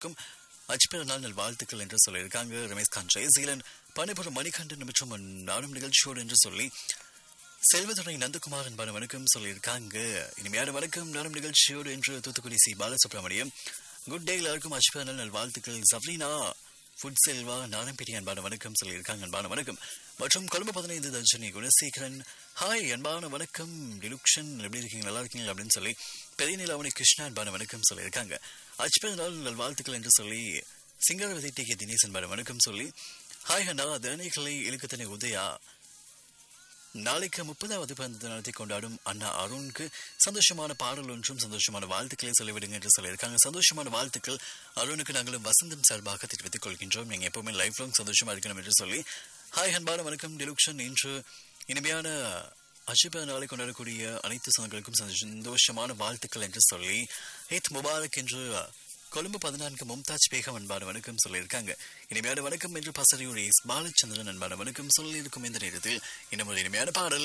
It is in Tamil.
அனைவருக்கும் அஜ்பேர் நாள் நல் வாழ்த்துக்கள் என்று சொல்லியிருக்காங்க ரமேஷ் கான் ஜெயசீலன் பணிபுரம் மணிகண்டன் மற்றும் நானும் நிகழ்ச்சியோடு என்று சொல்லி செல்வதுரை நந்தகுமார் என்பான வணக்கம் சொல்லியிருக்காங்க இனிமையான வணக்கம் நானும் நிகழ்ச்சியோடு என்று Thoothukudi C Balasubramaniam good day எல்லாருக்கும் அஜ்பேர் நாள் நல் வாழ்த்துக்கள் சப்ரீனா ஃபுட் செல்வா நானம்பேட்டி அன்பான வணக்கம் சொல்லியிருக்காங்க அன்பான வணக்கம் மற்றும் கொழும்பு பதினைந்து தர்ஜனி குணசேகரன் ஹாய் அன்பான வணக்கம் டிலுக்ஷன் எப்படி இருக்கீங்க நல்லா இருக்கீங்க அப்படின்னு சொல்லி பெரிய நிலாவணி கிருஷ்ணா அன்பான வணக்கம் சொல்லியிருக்காங்க அஜ்பேர் நாள் நல் வாழ்த்துக்கள் என்று சொல்லி சிங்களவதி டி கே தினேஷ் அன்பான வணக்கம் சொல்லி ஹாய் அண்ணா திறனைகளை இழுக்கத்தனை உதயா நாளைக்கு முப்பதாவது பிறந்த தினத்தை கொண்டாடும் அண்ணா அருணுக்கு சந்தோஷமான பாடல் ஒன்றும் சந்தோஷமான வாழ்த்துக்களை சொல்லிவிடுங்க என்று சொல்லியிருக்காங்க சந்தோஷமான வாழ்த்துக்கள் அருணுக்கு நாங்களும் வசந்தம் சார்பாக தெரிவித்துக் கொள்கின்றோம் நீங்க எப்பவுமே லைஃப் லாங் சந்தோஷமா இருக்கணும் என்று சொல்லி ஹாய் அன்பான வணக்கம் டிலுக்ஷன் இன்று இனிமையான அஜிப நாளை கொண்டாடக்கூடிய அனைத்து சொந்தங்களுக்கும் சந்தோஷமான வாழ்த்துக்கள் என்று சொல்லி ஹேத் முபாரக் என்று கொழும்பு பதினான்கு மும்தாஜ் பேகம் அன்பான வணக்கம் சொல்லியிருக்காங்க இனிமையான வணக்கம் என்று பசரியுடைய பாலச்சந்திரன் அன்பான வணக்கம் சொல்லியிருக்கும் இந்த நேரத்தில் இன்னும் ஒரு இனிமையான பாடல்